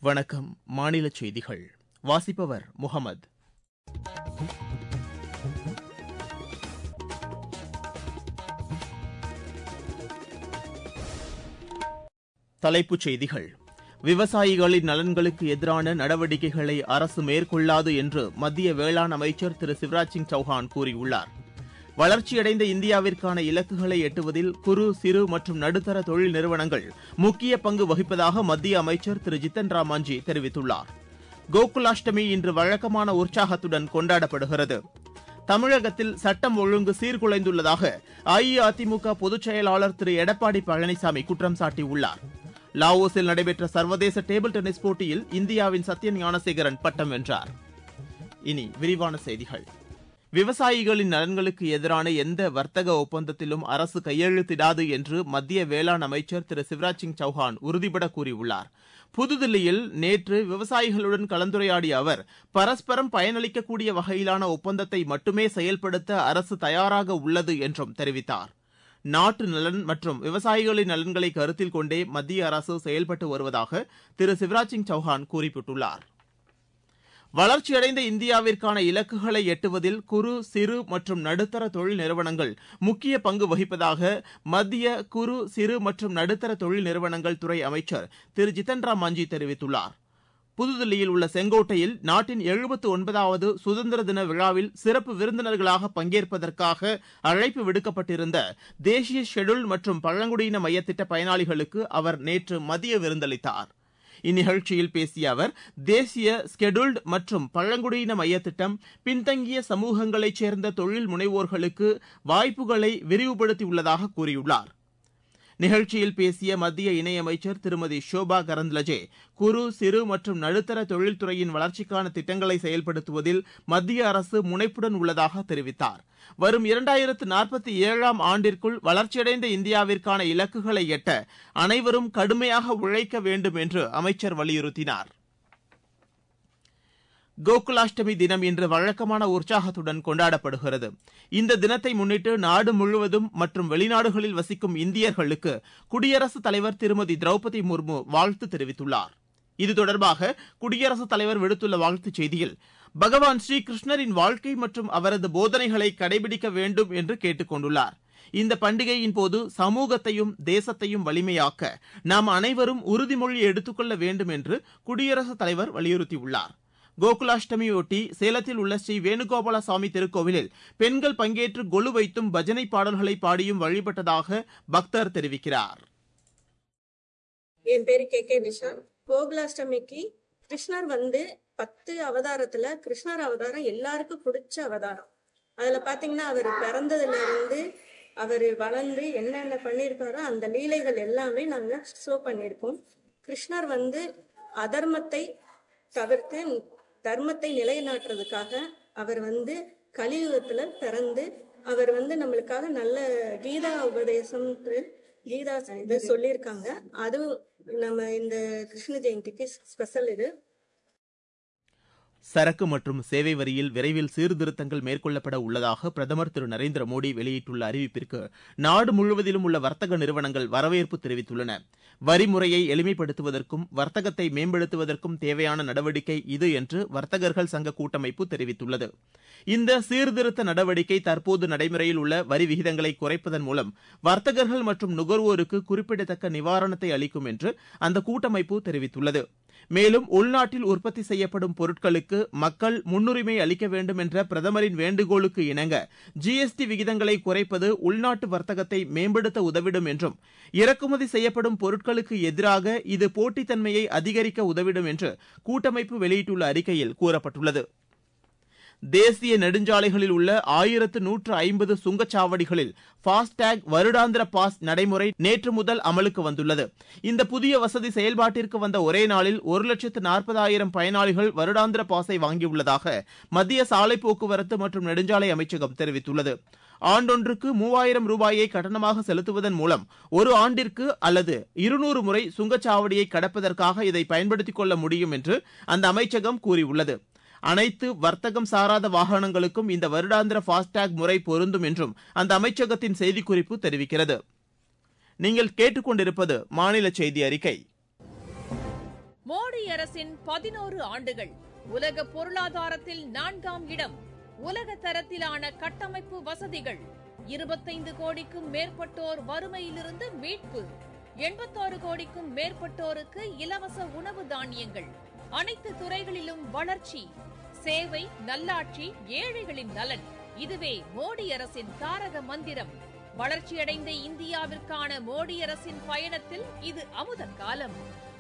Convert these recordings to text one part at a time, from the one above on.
வணக்கம் மாநில செய்திகள் வாசிப்பவர் முகமது தலைப்புச் செய்திகள் விவசாயிகளின் நலன்களுக்கு எதிரான நடவடிக்கைகளை அரசு மேற்கொள்ளாது என்று மத்திய வேளாண் அமைச்சர் திரு சிவராஜ் சிங் சௌஹான் கூறியுள்ளார் வளர்ச்சியடைந்த இந்தியாவிற்கான இலக்குகளை எட்டுவதில் குறு சிறு மற்றும் நடுத்தர தொழில் நிறுவனங்கள் முக்கிய பங்கு வகிப்பதாக மத்திய அமைச்சர் திரு ஜித்தன் ராம் மாஞ்சி தெரிவித்துள்ளார் கோகுலாஷ்டமி இன்று வழக்கமான உற்சாகத்துடன் கொண்டாடப்படுகிறது தமிழகத்தில் சட்டம் ஒழுங்கு சீர்குலைந்துள்ளதாக அஇஅதிமுக பொதுச் செயலாளர் திரு எடப்பாடி பழனிசாமி குற்றம் சாட்டியுள்ளார் லாவோஸில் நடைபெற்ற சர்வதேச டேபிள் டென்னிஸ் போட்டியில் இந்தியாவின் சத்யன் ஞானசேகரன் பட்டம் வென்றார் இனி விரிவான செய்திகள் விவசாயிகளின் நலன்களுக்கு எதிரான எந்த வர்த்தக ஒப்பந்தத்திலும் அரசு கையெழுத்திடாது என்று மத்திய வேளாண் அமைச்சர் திரு சிவராஜ் சிங் சௌஹான் உறுதிபட கூறியுள்ளார் புதுதில்லியில் நேற்று விவசாயிகளுடன் கலந்துரையாடிய அவர் பரஸ்பரம் பயனளிக்கக்கூடிய வகையிலான ஒப்பந்தத்தை மட்டுமே செயல்படுத்த அரசு தயாராக உள்ளது என்றும் தெரிவித்தார் நாட்டு நலன் மற்றும் விவசாயிகளின் நலன்களை கருத்தில் கொண்டே மத்திய அரசு செயல்பட்டு வருவதாக திரு சிவராஜ் சிங் சௌஹான் குறிப்பிட்டுள்ளார் வளர்ச்சியடைந்த இந்தியாவிற்கான இலக்குகளை எட்டுவதில் குறு சிறு மற்றும் நடுத்தர தொழில் நிறுவனங்கள் முக்கிய பங்கு வகிப்பதாக மத்திய குறு சிறு மற்றும் நடுத்தர தொழில் நிறுவனங்கள் துறை அமைச்சர் திரு ஜித்தன் ராம் மாஞ்சி தெரிவித்துள்ளார் புதுதில்லியில் உள்ள செங்கோட்டையில் நாட்டின் எழுபத்து ஒன்பதாவது சுதந்திர தின விழாவில் சிறப்பு விருந்தினர்களாக பங்கேற்பதற்காக அழைப்பு விடுக்கப்பட்டிருந்த தேசிய ஷெட்யூல்ட் மற்றும் பழங்குடியின மையத்திட்ட பயனாளிகளுக்கு அவர் நேற்று மதிய விருந்தளித்தார் இந்நிகழ்ச்சியில் பேசிய அவர் தேசிய ஸ்கெடியூல்டு மற்றும் பழங்குடியின மைய திட்டம் பின்தங்கிய சமூகங்களைச் சேர்ந்த தொழில் முனைவோர்களுக்கு வாய்ப்புகளை விரிவுபடுத்தியுள்ளதாக கூறியுள்ளார் நிகழ்ச்சியில் பேசிய மத்திய இணையமைச்சர் திருமதி ஷோபா கரந்த்லஜே குறு சிறு மற்றும் நடுத்தர தொழில்துறையின் வளர்ச்சிக்கான திட்டங்களை செயல்படுத்துவதில் மத்திய அரசு முனைப்புடன் உள்ளதாக தெரிவித்தார் வரும் இரண்டாயிரத்து நாற்பத்தி ஏழாம் ஆண்டிற்குள் வளர்ச்சியடைந்த இந்தியாவிற்கான இலக்குகளை எட்ட அனைவரும் கடுமையாக உழைக்க வேண்டும் என்று அமைச்சர் வலியுறுத்தினார் கோகுலாஷ்டமி தினம் இன்று வழக்கமான உற்சாகத்துடன் கொண்டாடப்படுகிறது இந்த தினத்தை முன்னிட்டு நாடு முழுவதும் மற்றும் வெளிநாடுகளில் வசிக்கும் இந்தியர்களுக்கு குடியரசுத் தலைவர் திருமதி திரௌபதி முர்மு வாழ்த்து தெரிவித்துள்ளார் இது தொடர்பாக குடியரசுத் தலைவர் விடுத்துள்ள வாழ்த்துச் செய்தியில் பகவான் ஸ்ரீகிருஷ்ணரின் வாழ்க்கை மற்றும் அவரது போதனைகளை கடைபிடிக்க வேண்டும் என்று கேட்டுக் கொண்டுள்ளார் இந்த பண்டிகையின் போது சமூகத்தையும் தேசத்தையும் வலிமையாக்க நாம் அனைவரும் உறுதிமொழி எடுத்துக்கொள்ள வேண்டும் என்று குடியரசுத் தலைவர் வலியுறுத்தியுள்ளார் கோகுலாஷ்டமியொட்டி சேலத்தில் உள்ள ஸ்ரீ வேணுகோபால சுவாமி திருக்கோவிலில் பெண்கள் பங்கேற்று கொலு வைத்தும் பஜனை பாடல்களை பாடியும் வழிபட்டதாக பக்தர் தெரிவிக்கிறார் என் பேரு கே கே நிஷா கோகுலாஷ்டமிக்கு கிருஷ்ணர் வந்து பத்து அவதாரத்துல கிருஷ்ணர் அவதாரம் எல்லாருக்கும் பிடிச்ச அவதாரம் அதுல பாத்தீங்கன்னா அவர் பிறந்ததுல இருந்து அவர் வளர்ந்து என்னென்ன பண்ணியிருக்காரோ அந்த லீலைகள் எல்லாமே நாங்க ஷோ பண்ணியிருக்கோம் கிருஷ்ணர் வந்து அதர்மத்தை தவிர்த்து தர்மத்தை நிலைநாட்டுறதுக்காக அவர் வந்து கலியுகத்துல பிறந்து அவர் வந்து நம்மளுக்காக நல்ல கீதா உபதேசம் கீதா இது சொல்லியிருக்காங்க அதுவும் நம்ம இந்த கிருஷ்ண ஜெயந்திக்கு ஸ்பெஷல் இது சரக்கு மற்றும் சேவை வரியில் விரைவில் சீர்திருத்தங்கள் மேற்கொள்ளப்பட உள்ளதாக பிரதமர் திரு நரேந்திர மோடி வெளியிட்டுள்ள அறிவிப்பிற்கு நாடு முழுவதிலும் உள்ள வர்த்தக நிறுவனங்கள் வரவேற்பு தெரிவித்துள்ளன வரி முறையை எளிமைப்படுத்துவதற்கும் வர்த்தகத்தை மேம்படுத்துவதற்கும் தேவையான நடவடிக்கை இது என்று வர்த்தகர்கள் சங்க கூட்டமைப்பு தெரிவித்துள்ளது இந்த சீர்திருத்த நடவடிக்கை தற்போது நடைமுறையில் உள்ள வரி விகிதங்களை குறைப்பதன் மூலம் வர்த்தகர்கள் மற்றும் நுகர்வோருக்கு குறிப்பிடத்தக்க நிவாரணத்தை அளிக்கும் என்று அந்த கூட்டமைப்பு தெரிவித்துள்ளது மேலும் உள்நாட்டில் உற்பத்தி செய்யப்படும் பொருட்களுக்கு மக்கள் முன்னுரிமை அளிக்க வேண்டும் என்ற பிரதமரின் வேண்டுகோளுக்கு இணங்க ஜிஎஸ்டி விகிதங்களை குறைப்பது உள்நாட்டு வர்த்தகத்தை மேம்படுத்த உதவிடும் என்றும் இறக்குமதி செய்யப்படும் பொருட்களுக்கு எதிராக இது போட்டித்தன்மையை அதிகரிக்க உதவிடும் என்று கூட்டமைப்பு வெளியிட்டுள்ள அறிக்கையில் கூறப்பட்டுள்ளது தேசிய நெடுஞ்சாலைகளில் உள்ள ஆயிரத்து நூற்று ஐம்பது சுங்கச்சாவடிகளில் ஃபாஸ்டேக் வருடாந்திர பாஸ் நடைமுறை நேற்று முதல் அமலுக்கு வந்துள்ளது இந்த புதிய வசதி செயல்பாட்டிற்கு வந்த ஒரே நாளில் ஒரு லட்சத்து நாற்பதாயிரம் பயனாளிகள் வருடாந்திர பாஸை வாங்கியுள்ளதாக மத்திய சாலை போக்குவரத்து மற்றும் நெடுஞ்சாலை அமைச்சகம் தெரிவித்துள்ளது ஆண்டொன்றுக்கு மூவாயிரம் ரூபாயை கட்டணமாக செலுத்துவதன் மூலம் ஒரு ஆண்டிற்கு அல்லது இருநூறு முறை சுங்கச்சாவடியை கடப்பதற்காக இதை பயன்படுத்திக் கொள்ள முடியும் என்று அந்த அமைச்சகம் கூறியுள்ளது அனைத்து வர்த்தகம் சாராத வாகனங்களுக்கும் இந்த வருடாந்திர ஃபாஸ்டேக் முறை பொருந்தும் என்றும் அந்த அமைச்சகத்தின் செய்திக்குறிப்பு தெரிவிக்கிறது நீங்கள் கேட்டுக்கொண்டிருப்பது மாநில செய்தி அறிக்கை மோடி அரசின் பதினோரு ஆண்டுகள் உலக பொருளாதாரத்தில் நான்காம் இடம் உலக தரத்திலான கட்டமைப்பு வசதிகள் இருபத்தைந்து கோடிக்கும் மேற்பட்டோர் வறுமையிலிருந்து மீட்பு எண்பத்தாறு கோடிக்கும் மேற்பட்டோருக்கு இலவச உணவு தானியங்கள் அனைத்து துறைகளிலும் வளர்ச்சி சேவை நல்லாட்சி ஏழைகளின் நலன் இதுவே மோடி அரசின் தாரக மந்திரம் வளர்ச்சியடைந்த இந்தியாவிற்கான மோடி அரசின் பயணத்தில் இது அமுத காலம்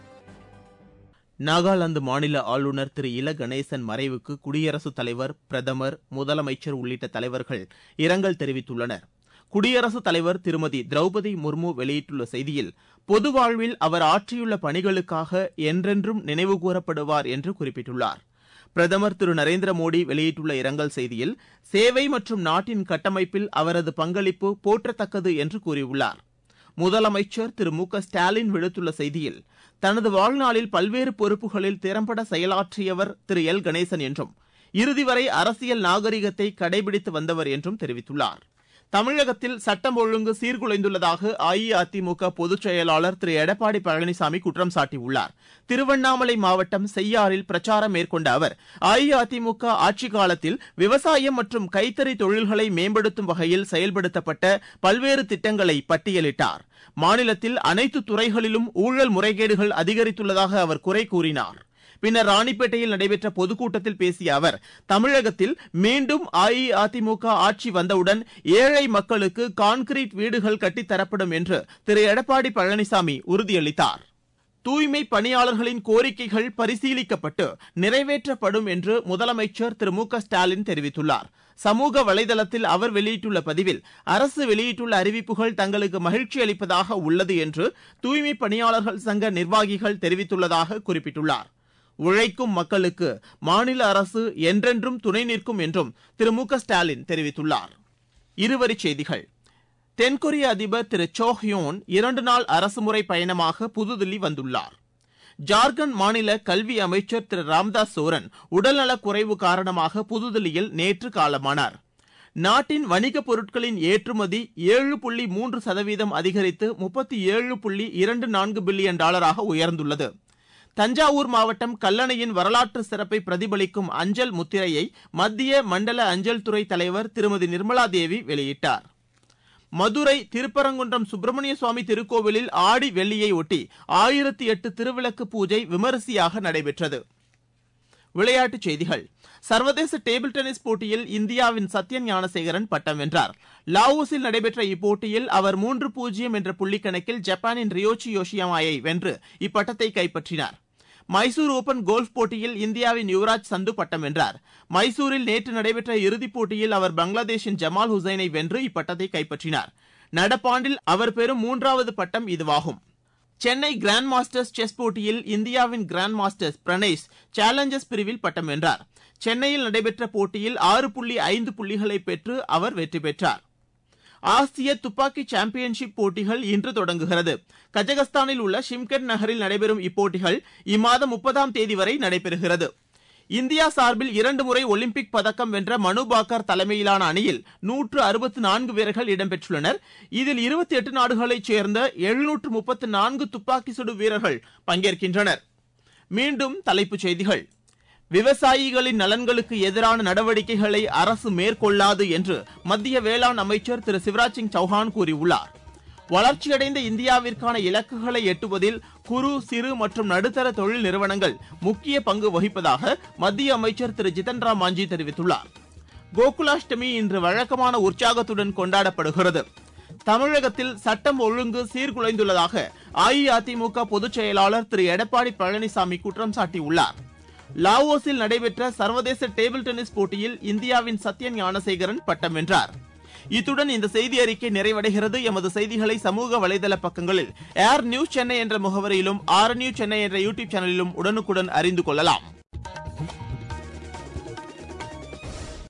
நாகாலாந்து மாநில ஆளுநர் திரு இல கணேசன் மறைவுக்கு குடியரசுத் தலைவர் பிரதமர் முதலமைச்சர் உள்ளிட்ட தலைவர்கள் இரங்கல் தெரிவித்துள்ளனர் குடியரசுத் தலைவர் திருமதி திரௌபதி முர்மு வெளியிட்டுள்ள செய்தியில் பொது வாழ்வில் அவர் ஆற்றியுள்ள பணிகளுக்காக என்றென்றும் நினைவுகூரப்படுவார் என்று குறிப்பிட்டுள்ளார் பிரதமர் திரு நரேந்திர மோடி வெளியிட்டுள்ள இரங்கல் செய்தியில் சேவை மற்றும் நாட்டின் கட்டமைப்பில் அவரது பங்களிப்பு போற்றத்தக்கது என்று கூறியுள்ளார் முதலமைச்சர் திரு மு க ஸ்டாலின் விடுத்துள்ள செய்தியில் தனது வாழ்நாளில் பல்வேறு பொறுப்புகளில் திறம்பட செயலாற்றியவர் திரு எல் கணேசன் என்றும் இறுதி வரை அரசியல் நாகரிகத்தை கடைபிடித்து வந்தவர் என்றும் தெரிவித்துள்ளார் தமிழகத்தில் சட்டம் ஒழுங்கு சீர்குலைந்துள்ளதாக அஇஅதிமுக பொதுச் செயலாளர் திரு எடப்பாடி பழனிசாமி குற்றம் சாட்டியுள்ளார் திருவண்ணாமலை மாவட்டம் செய்யாறில் பிரச்சாரம் மேற்கொண்ட அவர் அஇஅதிமுக ஆட்சிக் காலத்தில் விவசாயம் மற்றும் கைத்தறி தொழில்களை மேம்படுத்தும் வகையில் செயல்படுத்தப்பட்ட பல்வேறு திட்டங்களை பட்டியலிட்டார் மாநிலத்தில் அனைத்து துறைகளிலும் ஊழல் முறைகேடுகள் அதிகரித்துள்ளதாக அவர் குறை கூறினார் பின்னர் ராணிப்பேட்டையில் நடைபெற்ற பொதுக்கூட்டத்தில் பேசிய அவர் தமிழகத்தில் மீண்டும் அஇஅதிமுக ஆட்சி வந்தவுடன் ஏழை மக்களுக்கு கான்கிரீட் வீடுகள் கட்டித்தரப்படும் என்று திரு எடப்பாடி பழனிசாமி உறுதியளித்தார் தூய்மை பணியாளர்களின் கோரிக்கைகள் பரிசீலிக்கப்பட்டு நிறைவேற்றப்படும் என்று முதலமைச்சர் திரு மு க ஸ்டாலின் தெரிவித்துள்ளார் சமூக வலைதளத்தில் அவர் வெளியிட்டுள்ள பதிவில் அரசு வெளியிட்டுள்ள அறிவிப்புகள் தங்களுக்கு மகிழ்ச்சி அளிப்பதாக உள்ளது என்று தூய்மை பணியாளர்கள் சங்க நிர்வாகிகள் தெரிவித்துள்ளதாக குறிப்பிட்டுள்ளார் உழைக்கும் மக்களுக்கு மாநில அரசு என்றென்றும் துணை நிற்கும் என்றும் திரு மு க ஸ்டாலின் தெரிவித்துள்ளார் இருவரிச் செய்திகள் தென்கொரிய அதிபர் திரு சோ ஹியோன் இரண்டு நாள் அரசுமுறை பயணமாக புதுதில்லி வந்துள்ளார் ஜார்க்கண்ட் மாநில கல்வி அமைச்சர் திரு ராம்தாஸ் சோரன் உடல்நலக் குறைவு காரணமாக புதுதில்லியில் நேற்று காலமானார் நாட்டின் வணிகப் பொருட்களின் ஏற்றுமதி ஏழு புள்ளி மூன்று சதவீதம் அதிகரித்து முப்பத்தி ஏழு புள்ளி இரண்டு நான்கு பில்லியன் டாலராக உயர்ந்துள்ளது தஞ்சாவூர் மாவட்டம் கல்லணையின் வரலாற்று சிறப்பை பிரதிபலிக்கும் அஞ்சல் முத்திரையை மத்திய மண்டல அஞ்சல் துறை தலைவர் திருமதி நிர்மலா தேவி வெளியிட்டார் மதுரை திருப்பரங்குன்றம் சுப்பிரமணிய சுவாமி திருக்கோவிலில் ஆடி வெள்ளியை ஒட்டி ஆயிரத்தி எட்டு திருவிளக்கு பூஜை விமரிசையாக நடைபெற்றது விளையாட்டுச் செய்திகள் சர்வதேச டேபிள் டென்னிஸ் போட்டியில் இந்தியாவின் சத்யன் ஞானசேகரன் பட்டம் வென்றார் லாவோஸில் நடைபெற்ற இப்போட்டியில் அவர் மூன்று பூஜ்ஜியம் என்ற புள்ளிக்கணக்கில் ஜப்பானின் ரியோச்சி யோஷியமாயை வென்று இப்பட்டத்தை கைப்பற்றினார் மைசூர் ஓபன் கோல்ஃப் போட்டியில் இந்தியாவின் யுவராஜ் சந்து பட்டம் வென்றார் மைசூரில் நேற்று நடைபெற்ற இறுதிப் போட்டியில் அவர் பங்களாதேஷின் ஜமால் ஹுசைனை வென்று இப்பட்டத்தை கைப்பற்றினார் நடப்பாண்டில் அவர் பெறும் மூன்றாவது பட்டம் இதுவாகும் சென்னை கிராண்ட் மாஸ்டர்ஸ் செஸ் போட்டியில் இந்தியாவின் கிராண்ட் மாஸ்டர்ஸ் பிரணேஷ் சேலஞ்சர்ஸ் பிரிவில் பட்டம் வென்றார் சென்னையில் நடைபெற்ற போட்டியில் ஆறு புள்ளி ஐந்து புள்ளிகளை பெற்று அவர் வெற்றி பெற்றார் ஆசிய துப்பாக்கி சாம்பியன்ஷிப் போட்டிகள் இன்று தொடங்குகிறது கஜகஸ்தானில் உள்ள ஷிம்கெட் நகரில் நடைபெறும் இப்போட்டிகள் இம்மாதம் முப்பதாம் தேதி வரை நடைபெறுகிறது இந்தியா சார்பில் இரண்டு முறை ஒலிம்பிக் பதக்கம் வென்ற மனு பாக்கர் தலைமையிலான அணியில் நூற்று அறுபத்து நான்கு வீரர்கள் இடம்பெற்றுள்ளனர் இதில் இருபத்தி எட்டு நாடுகளைச் சேர்ந்த எழுநூற்று முப்பத்து நான்கு துப்பாக்கி சுடும் வீரர்கள் பங்கேற்கின்றனர் மீண்டும் தலைப்புச் செய்திகள் விவசாயிகளின் நலன்களுக்கு எதிரான நடவடிக்கைகளை அரசு மேற்கொள்ளாது என்று மத்திய வேளாண் அமைச்சர் திரு சிவராஜ் சிங் சௌஹான் கூறியுள்ளார் வளர்ச்சியடைந்த இந்தியாவிற்கான இலக்குகளை எட்டுவதில் குறு சிறு மற்றும் நடுத்தர தொழில் நிறுவனங்கள் முக்கிய பங்கு வகிப்பதாக மத்திய அமைச்சர் திரு ஜிதன் ராம் மாஞ்சி தெரிவித்துள்ளார் கோகுலாஷ்டமி இன்று வழக்கமான உற்சாகத்துடன் கொண்டாடப்படுகிறது தமிழகத்தில் சட்டம் ஒழுங்கு சீர்குலைந்துள்ளதாக அஇஅதிமுக பொதுச் செயலாளர் திரு எடப்பாடி பழனிசாமி குற்றம் சாட்டியுள்ளார் லாவோஸில் நடைபெற்ற சர்வதேச டேபிள் டென்னிஸ் போட்டியில் இந்தியாவின் சத்யன் ஞானசேகரன் பட்டம் வென்றார் இத்துடன் இந்த செய்தி அறிக்கை நிறைவடைகிறது எமது செய்திகளை சமூக வலைதள பக்கங்களில் ஏர் நியூஸ் சென்னை என்ற முகவரியிலும் ஆர் நியூஸ் சென்னை என்ற யூடியூப் சேனலிலும் உடனுக்குடன் அறிந்து கொள்ளலாம்